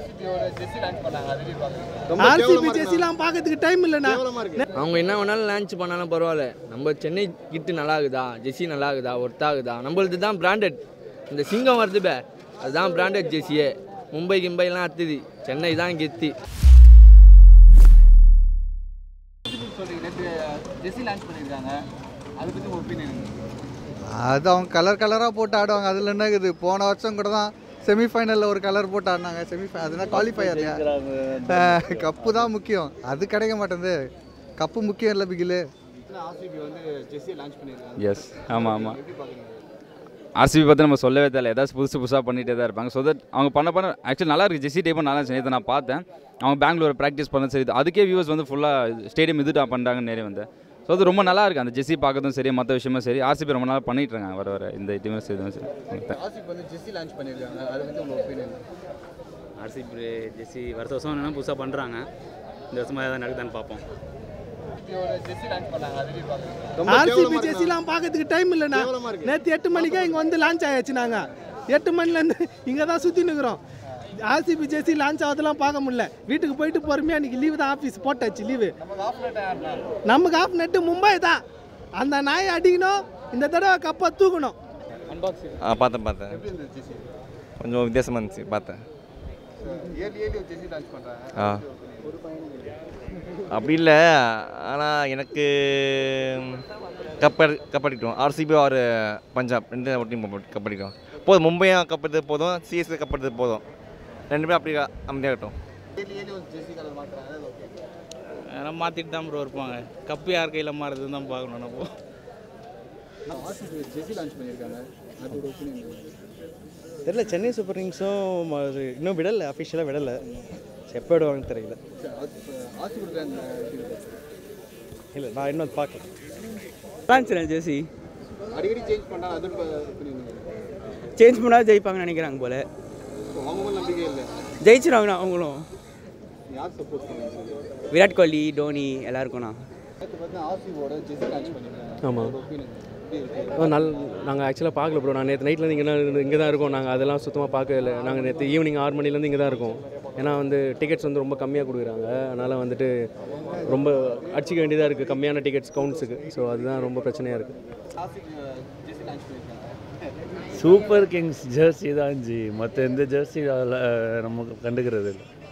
ஆர்சிபியோட Jersey launch பண்ணாங்க அது எப்படி பாக்குறீங்க ரொம்ப ஆர்சிபி கேவலமா ஜெர்சிலாம் பார்க்கறதுக்கு டைம் இல்லைண்ணா கேவலமா இருக்கு அவங்க என்ன வேணாலும் லான்ச் பண்ணாலும் பரவாயில்ல நம்ம சென்னை கிட்டு நல்லா இருக்குதா ஜெர்சி நல்லா இருக்குதா ஒர்த்தாகுதா நம்மளது தான் பிராண்டட் இந்த சிங்கம் வருது பே அதுதான் பிராண்டட் ஜெர்சியே மும்பை கிம்பைலாம் அத்துது சென்னை தான் கெத்தி சொல்றீங்க நேற்று ஜெர்சி லான்ச் பண்ணியிருக்காங்க அதை பற்றி உங்கள் ஒப்பீனியன் அது அவங்க கலர் கலராக போட்டு ஆடுவாங்க அதில் என்ன இருக்குது போன வருஷம் கூட தான் செமிஃபைனலில் ஒரு கலர் போட்டு ஆடினாங்க செமிஃபை அதுனா குவாலிஃபையர் கப்பு தான் முக்கியம் அது கிடைக்க மாட்டேங்குது கப்பு முக்கியம் இல்லை பிகிலு ஆர்சிபி வந்து ஜெர்சியை லான்ச் பண்ணியிருக்காங்க எஸ் ஆமாம் ஆமாம் எப்படி பார்க்குறீங்க ஆர்சிபி பற்றி நம்ம சொல்லவே தேவையில்ல ஏதாச்சும் புதுசு புதுசாக பண்ணிகிட்டே தான் இருப்பாங்க ஸோ தட் அவங்க பண்ண பண்ண ஆக்சுவலி நல்லா இருக்குது ஜெஸ்ஸி டைப்பும் நல்லா இருந்துச்சு நேற்று நான் பார்த்தேன் அவங்க பெங்களூர் ப்ராக்டிஸ் பண்ண சரி அதுக்கே வியூவர்ஸ் வந்து ஃபுல்லாக ஸ்டேடியம் இது பண்ணுறாங்கன்னு நிறைய வந்து ஸோ அது ரொம்ப நல்லா இருக்குது அந்த ஜெஸ்ஸி பார்க்கறதும் சரி மற்ற விஷயமும் சரி ஆர்சிபி ரொம்ப நாளாக பண்ணிட்டு இருக்காங்க வர வர இந்த இதுவுமே சரி இதுவும் சரி ஆர்சிபி வந்து ஜெர்சி லான்ச் பண்ணியிருக்காங்க அதை பற்றி உங்கள் ஒப்பீனியன் ஆர்சிபி ஜெர்சி வருஷ வருஷம் என்னென்னா புதுசாக பண்ணுறாங்க இந்த வருஷமாக எதாவது நடக்குதான்னு பார்ப்போம் ஆர்சிபியோட ஜெர்சி லான்ச் பண்ணாங்க அது எப்படி பார்க்குறீங்க ரொம்ப ஆர்சிபி கேவலமா இருக்கு ஜெர்சிலாம் பார்க்கறதுக்கு டைம் இல்லைண்ணா கேவலமா இருக்கு. நேற்று எட்டு மணிக்கே இங்கே வந்து லான்ச் ஆயாச்சு நாங்கள் எட்டு மணிலேருந்து இங்கே தான் சுற்றி நிற்கிறோம் ஆர்சிபி ஜெர்சி லான்ச் ஆகுதெல்லாம் பார்க்க முடியல வீட்டுக்கு போயிட்டு பொறுமையாக இன்னைக்கு லீவு தான் ஆஃபீஸ் போட்டாச்சு லீவு நமக்கு ஆஃப் நைட் ஆடினா நமக்கு ஆஃப் நெட்டு மும்பை தான் அந்த நாயை அடிக்கணும் இந்த தடவை கப்பை தூக்கணும் அன்பாக்சிங் ஆ பார்த்தேன் பார்த்தேன் எப்படி இருந்தது ஜெர்சி கொஞ்சம் வித்தியாசமாக இருந்துச்சு பார்த்தேன் ஏழு ஏழு ஒரு ஜெர்சி லான்ச் பண்ணுறாங்க ஆ அப்படி இல்லை ஆனால் எனக்கு கப்படி கப்படிட்டோம் ஆர்சிபி ஆர் பஞ்சாப் ரெண்டு ஒரு டீம் கப்படிட்டோம் போதும் மும்பையும் கப்படுறது போதும் சிஎஸ்கே கப்படுறது போதும் ரெண்டு பேரும் அப்படி அமைதியாகட்டும் ஏழு ஏழு ஒரு ஜெர்சி கலர் மாற்றுறாங்க அது ஓகே அதெல்லாம் மாற்றிட்டு தான் ப்ரோ இருப்பாங்க கப்பு யார் கையில் மாறுதுன்னு தான் பார்க்கணும் நம்ம ஆர்சிபி ஜெர்சி லான்ச் பண்ணியிருக்காங்க அது ஒரு ஒப்பீனியன் தெரியல சென்னை சூப்பர் கிங்ஸும் அது இன்னும் விடலை அஃபிஷியலாக விடலை எப்போ விடுவாங்கன்னு தெரியல ஆர்சிபி அந்த இல்லை நான் இன்னும் அது பார்க்கல லான்ச் ஜெர்சி அடிக்கடி சேஞ்ச் பண்ணால் அது ஒப்பீனியன் சேஞ்ச் பண்ணால் ஜெயிப்பாங்கன்னு நினைக்கிறாங்க போல அவங்க மேலே நம்பிக்கை இல்லை ஜெயிச்சிருவாங்கண்ணா அவங்களும் யார் சப்போர்ட் பண்ணுவாங்க விராட் கோலி டோனி எல்லாருக்கும்ண்ணா நேற்று பார்த்தா ஆர்சிபியோட ஜெர்சி லான்ச் பண்ணியிருக்காங்க ஆமாம் ஒரு ஒப்பீனியன் எப்படி இருக்கு நல் நாங்கள் ஆக்சுவலாக பார்க்கல ப்ரோ நான் நேற்று நைட்லேருந்து இங்கே இங்கே தான் இருக்கோம் நாங்கள் அதெல்லாம் சுத்தமாக பார்க்கல நாங்கள் நேற்று ஈவினிங் ஆறு மணிலேருந்து இங்கே தான் இருக்கோம் ஏன்னா வந்து டிக்கெட்ஸ் வந்து ரொம்ப கம்மியாக கொடுக்குறாங்க அதனால் வந்துட்டு ரொம்ப அடிச்சிக்க வேண்டியதாக இருக்குது கம்மியான டிக்கெட்ஸ் கவுண்ட்ஸுக்கு ஸோ அதுதான் ரொம்ப பிரச்சனையாக இருக்குது ஆர்சிபி ஜெர்சி லான்ச் பண்ணியிருக்காங்க சூப்பர் கிங்ஸ் ஜெர்சி தான் ஜி மற்ற எந்த ஜெர்சி அதில் நமக்கு கண்டுக்கிறது இல்லை